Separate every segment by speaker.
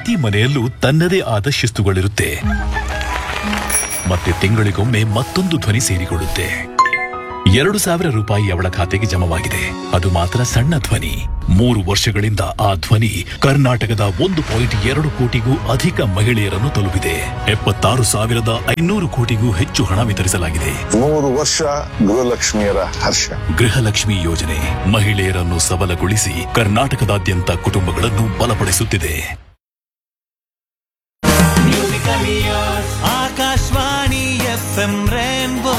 Speaker 1: ಪ್ರತಿ ಮನೆಯಲ್ಲೂ ತನ್ನದೇ ಆದ ಶಿಸ್ತುಗಳಿರುತ್ತೆ ಮತ್ತೆ ತಿಂಗಳಿಗೊಮ್ಮೆ ಮತ್ತೊಂದು ಧ್ವನಿ ಸೇರಿಕೊಳ್ಳುತ್ತೆ ಎರಡು ಸಾವಿರ ರೂಪಾಯಿ ಅವಳ ಖಾತೆಗೆ ಜಮವಾಗಿದೆ ಅದು ಮಾತ್ರ ಸಣ್ಣ ಧ್ವನಿ ಮೂರು ವರ್ಷಗಳಿಂದ ಆ ಧ್ವನಿ ಕರ್ನಾಟಕದ ಒಂದು ಪಾಯಿಂಟ್ ಎರಡು ಕೋಟಿಗೂ ಅಧಿಕ ಮಹಿಳೆಯರನ್ನು ತಲುಪಿದೆ ಎಪ್ಪತ್ತಾರು ಸಾವಿರದ ಐನೂರು ಕೋಟಿಗೂ ಹೆಚ್ಚು ಹಣ ವಿತರಿಸಲಾಗಿದೆ
Speaker 2: ಮೂರು ವರ್ಷ ಗೃಹಲಕ್ಷ್ಮಿಯರ ಹರ್ಷ
Speaker 1: ಗೃಹಲಕ್ಷ್ಮಿ ಯೋಜನೆ ಮಹಿಳೆಯರನ್ನು ಸಬಲಗೊಳಿಸಿ ಕರ್ನಾಟಕದಾದ್ಯಂತ ಕುಟುಂಬಗಳನ್ನು ಬಲಪಡಿಸುತ್ತಿದೆ
Speaker 3: Akashvani F M rainbow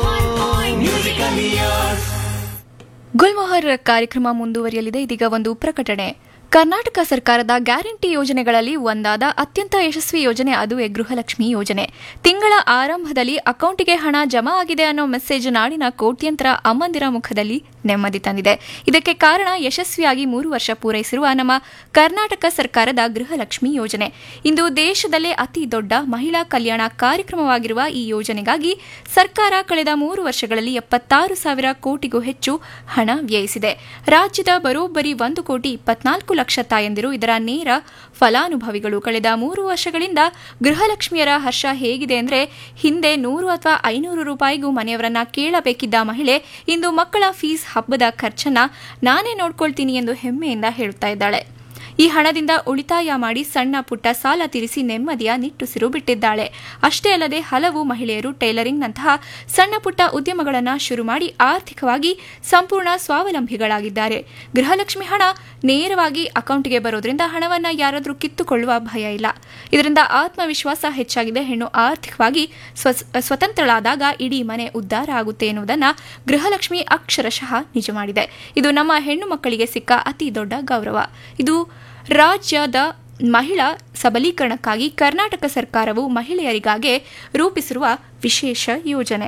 Speaker 4: Gulmohar ಕಾರ್ಯಕ್ರಮ ಮುಂದುವರಿಯಲಿದೆ ಇದೀಗ ಒಂದು ಪ್ರಕಟಣೆ ಕರ್ನಾಟಕ ಸರ್ಕಾರದ ಗ್ಯಾರಂಟಿ ಯೋಜನೆಗಳಲ್ಲಿ ಒಂದಾದ ಅತ್ಯಂತ ಯಶಸ್ವಿ ಯೋಜನೆ ಅದುವೇ ಗೃಹಲಕ್ಷ್ಮಿ ಯೋಜನೆ ತಿಂಗಳ ಆರಂಭದಲ್ಲಿ ಅಕೌಂಟಿಗೆ ಹಣ ಜಮಾ ಆಗಿದೆ ಅನ್ನೋ ಮೆಸೇಜ್ ನಾಡಿನ ಕೋಟ್ಯಂತರ ಅಮ್ಮಂದಿರ ಮುಖದಲ್ಲಿ ನೆಮ್ಮದಿ ತಂದಿದೆ ಇದಕ್ಕೆ ಕಾರಣ ಯಶಸ್ವಿಯಾಗಿ ಮೂರು ವರ್ಷ ಪೂರೈಸಿರುವ ನಮ್ಮ ಕರ್ನಾಟಕ ಸರ್ಕಾರದ ಗೃಹಲಕ್ಷ್ಮಿ ಯೋಜನೆ ಇಂದು ದೇಶದಲ್ಲೇ ಅತಿ ದೊಡ್ಡ ಮಹಿಳಾ ಕಲ್ಯಾಣ ಕಾರ್ಯಕ್ರಮವಾಗಿರುವ ಈ ಯೋಜನೆಗಾಗಿ ಸರ್ಕಾರ ಕಳೆದ ಮೂರು ವರ್ಷಗಳಲ್ಲಿ ಎಪ್ಪತ್ತಾರು ಸಾವಿರ ಕೋಟಿಗೂ ಹೆಚ್ಚು ಹಣ ವ್ಯಯಿಸಿದೆ ರಾಜ್ಯದ ಬರೋಬ್ಬರಿ ಒಂದು ಕೋಟಿ ಇಪ್ಪತ್ನಾಲ್ಕು ಲಕ್ಷ ತಾಯಂದಿರು ಇದರ ನೇರ ಫಲಾನುಭವಿಗಳು ಕಳೆದ ಮೂರು ವರ್ಷಗಳಿಂದ ಗೃಹಲಕ್ಷ್ಮಿಯರ ಹರ್ಷ ಹೇಗಿದೆ ಅಂದ್ರೆ ಹಿಂದೆ ನೂರು ಅಥವಾ ಐನೂರು ರೂಪಾಯಿಗೂ ಮನೆಯವರನ್ನ ಕೇಳಬೇಕಿದ್ದ ಮಹಿಳೆ ಇಂದು ಮಕ್ಕಳ ಫೀಸ್ ಹಬ್ಬದ ಖರ್ಚನ್ನ ನಾನೇ ನೋಡ್ಕೊಳ್ತೀನಿ ಎಂದು ಹೆಮ್ಮೆಯಿಂದ ಹೇಳುತ್ತಾ ಇದ್ದಾಳೆ ಈ ಹಣದಿಂದ ಉಳಿತಾಯ ಮಾಡಿ ಸಣ್ಣ ಪುಟ್ಟ ಸಾಲ ತೀರಿಸಿ ನೆಮ್ಮದಿಯ ನಿಟ್ಟುಸಿರು ಬಿಟ್ಟಿದ್ದಾಳೆ ಅಷ್ಟೇ ಅಲ್ಲದೆ ಹಲವು ಮಹಿಳೆಯರು ಟೈಲರಿಂಗ್ನಂತಹ ಸಣ್ಣ ಪುಟ್ಟ ಉದ್ಯಮಗಳನ್ನು ಶುರು ಮಾಡಿ ಆರ್ಥಿಕವಾಗಿ ಸಂಪೂರ್ಣ ಸ್ವಾವಲಂಬಿಗಳಾಗಿದ್ದಾರೆ ಗೃಹಲಕ್ಷ್ಮಿ ಹಣ ನೇರವಾಗಿ ಅಕೌಂಟ್ಗೆ ಬರೋದ್ರಿಂದ ಹಣವನ್ನು ಯಾರಾದರೂ ಕಿತ್ತುಕೊಳ್ಳುವ ಭಯ ಇಲ್ಲ ಇದರಿಂದ ಆತ್ಮವಿಶ್ವಾಸ ಹೆಚ್ಚಾಗಿದೆ ಹೆಣ್ಣು ಆರ್ಥಿಕವಾಗಿ ಸ್ವ- ಸ್ವತಂತ್ರಳಾದಾಗ ಇಡೀ ಮನೆ ಉದ್ಧಾರ ಆಗುತ್ತೆ ಎನ್ನುವುದನ್ನು ಗೃಹಲಕ್ಷ್ಮಿ ಅಕ್ಷರಶಃ ನಿಜ ಮಾಡಿದೆ ಇದು ನಮ್ಮ ಹೆಣ್ಣು ಮಕ್ಕಳಿಗೆ ಸಿಕ್ಕ ಅತಿ ದೊಡ್ಡ ಗೌರವ ಇದು ರಾಜ್ಯದ ಮಹಿಳಾ ಸಬಲೀಕರಣಕ್ಕಾಗಿ ಕರ್ನಾಟಕ ಸರ್ಕಾರವು ಮಹಿಳೆಯರಿಗಾಗಿ ರೂಪಿಸಿರುವ ವಿಶೇಷ ಯೋಜನೆ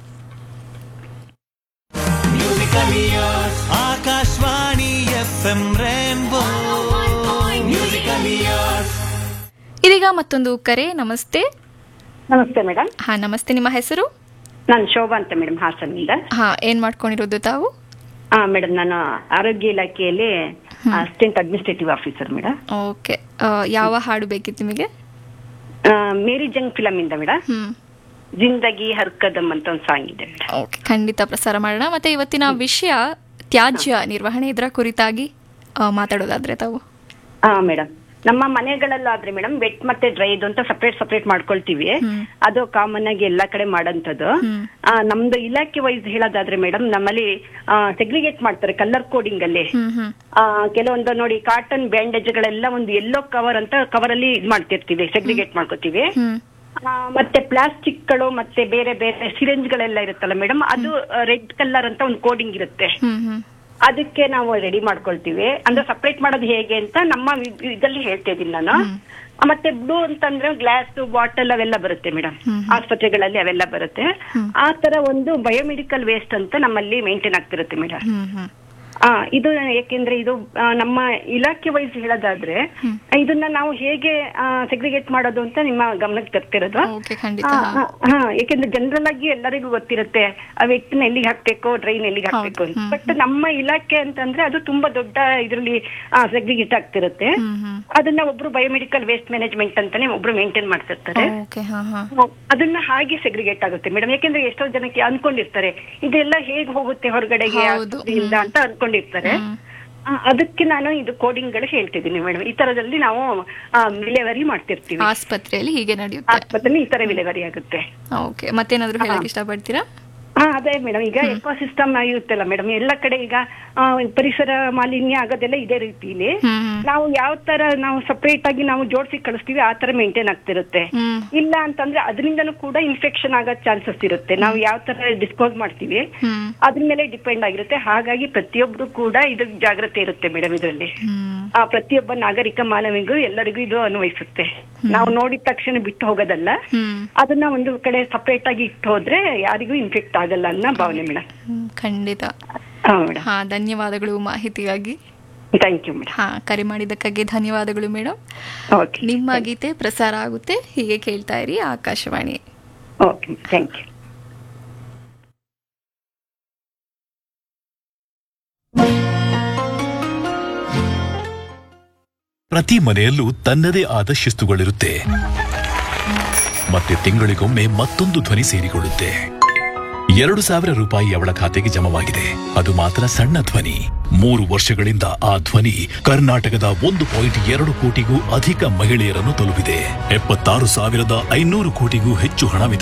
Speaker 3: ಆಕಾಶವಾಣಿ ಎಫ್ ಎಂ ರೇನ್ಬೋ
Speaker 4: ಇದೀಗ ಮತ್ತೊಂದು ಕರೆ ನಮಸ್ತೆ
Speaker 5: ನಮಸ್ತೆ ಮೇಡಮ್
Speaker 4: ಹಾ ನಮಸ್ತೆ ನಿಮ್ಮ ಹೆಸರು
Speaker 5: ನಾನು ಶೋಭಾ ಅಂತ ಮೇಡಮ್ ಹಾಸನಿಂದ
Speaker 4: ಹಾ ಏನ್ ಮಾಡ್ಕೊಂಡಿರೋದು ತಾವು
Speaker 5: ಹಾ ಮೇಡಮ್ ನಾನು ಆರೋಗ್ಯ ಇಲಾಖೆಯಲ್ಲಿ assistant administrative officer madam
Speaker 4: okay ಯಾವ ಹಾಡು ಬೇಕಿತ್ತು ನಿಮಗೆ
Speaker 5: ಮೇರಿ ಜಂಗ್ ಫಿಲಮ್ ಇಂದ ಮೇಡಮ್
Speaker 4: ಹ್ಮ್
Speaker 5: ಜಿಂದಗಿ ಹರ್ಕದಮ್ ಅಂತ ಒಂದು ಸಾಂಗ್ ಇದೆ ಮೇಡಮ್
Speaker 4: ಓಕೆ ಖಂಡಿತ ಪ್ರಸಾರ ಮಾಡೋಣ ಮತ್ತೆ ಇವತ್ತಿನ ವಿಷಯ ತ್ಯಾಜ್ಯ ನಿರ್ವಹಣೆ ಇದರ ಕುರಿತಾಗಿ ಆ, ಮಾತಾಡೋದಾದ್ರೆ ತಾವು
Speaker 5: ಹಾ ಮೇಡಮ್ ನಮ್ಮ ಮನೆಗಳಲ್ಲಾದ್ರೆ ಮೇಡಮ್ ವೆಟ್ ಮತ್ತೆ ಡ್ರೈದು ಅಂತ ಸಪರೇಟ್ ಸಪರೇಟ್ ಮಾಡ್ಕೊಳ್ತೀವಿ ಅದು ಕಾಮನ್ ಆಗಿ ಎಲ್ಲಾ ಕಡೆ ಮಾಡೋಂಥದ್ದು ಆ, ನಮ್ದು ಇಲಾಖೆ ವೈಸ್ ಹೇಳೋದಾದ್ರೆ ಮೇಡಮ್ ನಮ್ಮಲ್ಲಿ ಸೆಗ್ರಿಗೇಟ್ ಮಾಡ್ತಾರೆ ಕಲರ್ ಕೋಡಿಂಗ್ ಅಲ್ಲಿ
Speaker 4: ಹ್ಮ್ ಹ್ಮ್
Speaker 5: ಆ, ಕೆಲವೊಂದು ನೋಡಿ ಕಾಟನ್ ಬ್ಯಾಂಡೇಜ್ ಗಳೆಲ್ಲ ಒಂದು ಎಲ್ಲೋ ಕವರ್ ಅಂತ ಕವರ್ ಅಲ್ಲಿ ಇದ್ ಮಾಡ್ತಿರ್ತೀವಿ ಸೆಗ್ರಿಗೇಟ್ ಮಾಡ್ಕೋತೀವಿ
Speaker 4: ಹ್ಮ್
Speaker 5: ಆ, ಮತ್ತೆ ಪ್ಲಾಸ್ಟಿಕ್ ಗಳು ಮತ್ತೆ ಬೇರೆ ಬೇರೆ ಸಿರಿಂಜ್ ಗಳೆಲ್ಲ ಇರುತ್ತಲ್ಲ ಮೇಡಮ್ ಅದು ರೆಡ್ ಕಲರ್ ಅಂತ ಒಂದು ಕೋಡಿಂಗ್ ಇರುತ್ತೆ
Speaker 4: ಹ್ಮ್ ಹ್ಮ್
Speaker 5: ಅದಕ್ಕೆ ನಾವು ರೆಡಿ ಮಾಡ್ಕೊಳ್ತೀವಿ ಅಂದ್ರೆ ಸಪರೇಟ್ ಮಾಡೋದು ಹೇಗೆ ಅಂತ ನಮ್ಮ ವಿ- ಇದರಲ್ಲಿ ಹೇಳ್ತಾ ಇದೀನಿ ನಾನು ಮತ್ತೆ ಬ್ಲೂ ಅಂತಂದ್ರೆ ಗ್ಲಾಸ್ ಬಾಟಲ್ ಅವೆಲ್ಲ ಬರುತ್ತೆ ಮೇಡಮ್ ಆಸ್ಪತ್ರೆಗಳಲ್ಲಿ ಅವೆಲ್ಲ ಬರುತ್ತೆ ಆ ತರ ಒಂದು ಬಯೋಮೆಡಿಕಲ್ ವೇಸ್ಟ್ ಅಂತ ನಮ್ಮಲ್ಲಿ ಮೇಂಟೈನ್ ಆಗ್ತಿರುತ್ತೆ ಮೇಡಮ್
Speaker 4: ಹ್ಮ್ ಹ್ಮ್
Speaker 5: ಆ ಇದು ಏಕೆಂದ್ರೆ ಇದು ಆ, ನಮ್ಮ ಇಲಾಖೆ ವೈಸ್ ಹೇಳೋದಾದ್ರೆ ಇದನ್ನ ನಾವು ಹೇಗೆ ಸೆಗ್ರಿಗೇಟ್ ಮಾಡೋದು ಅಂತ ನಿಮ್ಮ ಗಮನಕ್ಕೆ ತರ್ತಿರೋದು
Speaker 4: ಓಕೆ ಖಂಡಿತ
Speaker 5: ಆ, ಆ, ಹಾ ಯಾಕೆಂದ್ರೆ ಜನರಲ್ ಆಗಿ ಎಲ್ಲರಿಗೂ ಗೊತ್ತಿರುತ್ತೆ ಆ ವ್ಯಕ್ತಿನ ಎಲ್ಲಿಗೆ ಹಾಕ್ಬೇಕು ಡ್ರೈನ್ ಎಲ್ಲಿಗೆ ಹಾಕ್ಬೇಕು ಅಂತ ಬಟ್ ನಮ್ಮ ಇಲಾಖೆ ಅಂತಂದ್ರೆ ಅದು ತುಂಬಾ ದೊಡ್ಡ ಇದರಲ್ಲಿ ಸೆಗ್ರಿಗೇಟ್ ಆಗ್ತಿರುತ್ತೆ ಅದನ್ನ ಒಬ್ರು ಬಯೋಮೆಡಿಕಲ್ ವೇಸ್ಟ್ ಮ್ಯಾನೇಜ್ಮೆಂಟ್ ಅಂತಾನೆ ಒಬ್ರು ಮೇಂಟೈನ್ ಮಾಡ್ತಿರ್ತಾರೆ
Speaker 4: ಓಕೆ ಹಾ ಹಾ
Speaker 5: ಅದನ್ನ ಹಾಗೆ ಸೆಗ್ರಿಗೇಟ್ ಆಗುತ್ತೆ ಮೇಡಮ್ ಯಾಕೆಂದ್ರೆ ಎಷ್ಟೋ ಜನಕ್ಕೆ ಅನ್ಕೊಂಡಿರ್ತಾರೆ ಇದೆಲ್ಲ ಹೇಗ್ ಹೋಗುತ್ತೆ ಹೊರಗಡೆಗೆ
Speaker 4: ಹೌದು.
Speaker 5: ಆಸ್ಪತ್ರೆಯಿಂದ ಅಂತ ಅನ್ಕೊಂಡಿರ್ತಾರೆ ಆ, ಅದಕ್ಕೆ ನಾನು ಇದು ಕೋಡಿಂಗ್ ಗಳು ಹೇಳ್ತಿದ್ದೀನಿ ಮೇಡಮ್ ಈ ತರದಲ್ಲಿ ನಾವು ಆ, ವಿಲೇವಾರಿ ಮಾಡ್ತಿರ್ತೀವಿ
Speaker 4: ಆಸ್ಪತ್ರೆಯಲ್ಲಿ ಹೀಗೆ ನಡೆಯುತ್ತೆ
Speaker 5: ಆಸ್ಪತ್ರೆಯಲ್ಲಿ ಈ ತರ ವಿಲೇವಾರಿ ಆಗುತ್ತೆ
Speaker 4: ಓಕೆ ಮತ್ತೇನಾದ್ರೂ ಹೇಳಕ್ ಇಷ್ಟಪಡ್ತೀರಾ
Speaker 5: ಹಾ ಅದೇ ಮೇಡಮ್ ಈಗ ಎಕೋ ಸಿಸ್ಟಮ್ ಇರುತ್ತಲ್ಲ ಮೇಡಮ್ ಎಲ್ಲ ಕಡೆ ಈಗ ಆ, ಪರಿಸರ ಮಾಲಿನ್ಯ ಆಗೋದೆಲ್ಲ ಇದೇ ರೀತಿಲಿ ನಾವು ಯಾವ ತರ ನಾವು ಸಪರೇಟ್ ಆಗಿ ನಾವು ಜೋಡಿಸಿ ಕಳಿಸ್ತೀವಿ ಆ ತರ ಮೇಂಟೈನ್ ಆಗ್ತಿರುತ್ತೆ
Speaker 4: ಹ್ಮ್.
Speaker 5: ಇಲ್ಲ ಅಂತಂದ್ರೆ ಅದರಿಂದನೂ ಕೂಡ ಇನ್ಫೆಕ್ಷನ್ ಆಗೋ ಚಾನ್ಸಸ್ ಇರುತ್ತೆ ನಾವು ಯಾವ ತರ ಡಿಸ್ಪೋಸ್ ಮಾಡ್ತೀವಿ
Speaker 4: ಹ್ಮ್
Speaker 5: ಅದ್ರ ಮೇಲೆ ಡಿಪೆಂಡ್ ಆಗಿರುತ್ತೆ ಹಾಗಾಗಿ ಪ್ರತಿಯೊಬ್ರು ಕೂಡ ಇದು ಜಾಗ್ರತೆ ಇರುತ್ತೆ ಮೇಡಮ್ ಇದರಲ್ಲಿ
Speaker 4: ಹ್ಮ್
Speaker 5: ಆ ಪ್ರತಿಯೊಬ್ಬ ನಾಗರಿಕ ಮಾನವಿಗೂ ಎಲ್ಲರಿಗೂ ಇದು ಅನ್ವಯಿಸುತ್ತೆ ನಾವು ನೋಡಿದ ತಕ್ಷಣ ಬಿಟ್ಟು ಹೋಗೋದಲ್ಲ
Speaker 4: ಹ್ಮ್
Speaker 5: ಅದನ್ನ ಒಂದು ಕಡೆ ಸಪರೇಟ್ ಆಗಿ ಇಟ್ಟು ಹೋದ್ರೆ ಯಾರಿಗೂ ಇನ್ಫೆಕ್ಟ್ ಆಗಲ್ಲ ಅನ್ನೋ ಭಾವನೆ ಮೇಡಮ್
Speaker 4: ಹ್ಮ್, ಖಂಡಿತ
Speaker 5: ಹಾ ಮೇಡಮ್
Speaker 4: ಹಾ ಧನ್ಯವಾದಗಳು ಮಾಹಿತಿಗಾಗಿ
Speaker 5: ಥ್ಯಾಂಕ್ ಯು ಮೇಡಮ್
Speaker 4: ಹಾ ಕರೆ ಮಾಡಿದ್ದಕ್ಕಾಗಿ ಧನ್ಯವಾದಗಳು ಮೇಡಮ್
Speaker 5: ಓಕೆ
Speaker 4: ನಿಮ್ಮ ಗೀತೆ ಪ್ರಸಾರ ಆಗುತ್ತೆ ಹೀಗೆ ಕೇಳ್ತಾ ಇರಿ ಆಕಾಶವಾಣಿ
Speaker 5: ಓಕೆ ಥ್ಯಾಂಕ್ ಯು
Speaker 1: ಪ್ರತಿ ಮನೆಯಲ್ಲೂ ತನ್ನದೇ ಆದ ಶಿಸ್ತುಗಳಿರುತ್ತೆ ಮತ್ತೆ ತಿಂಗಳಿಗೊಮ್ಮೆ ಮತ್ತೊಂದು ಧ್ವನಿ ಸೇರಿಕೊಳ್ಳುತ್ತೆ ಎರಡು ಸಾವಿರ ರೂಪಾಯಿ ಅವಳ ಖಾತೆಗೆ ಜಮವಾಗಿದೆ ಅದು ಮಾತ್ರ ಸಣ್ಣ ಧ್ವನಿ ಮೂರು ವರ್ಷಗಳಿಂದ ಆ ಧ್ವನಿ ಕರ್ನಾಟಕದ ಒಂದು ಪಾಯಿಂಟ್ ಎರಡು ಕೋಟಿಗೂ ಅಧಿಕ ಮಹಿಳೆಯರನ್ನು ತಲುಪಿದೆ ಎಪ್ಪತ್ತಾರು ಸಾವಿರದ ಐನೂರು ಕೋಟಿಗೂ ಹೆಚ್ಚು ಹಣ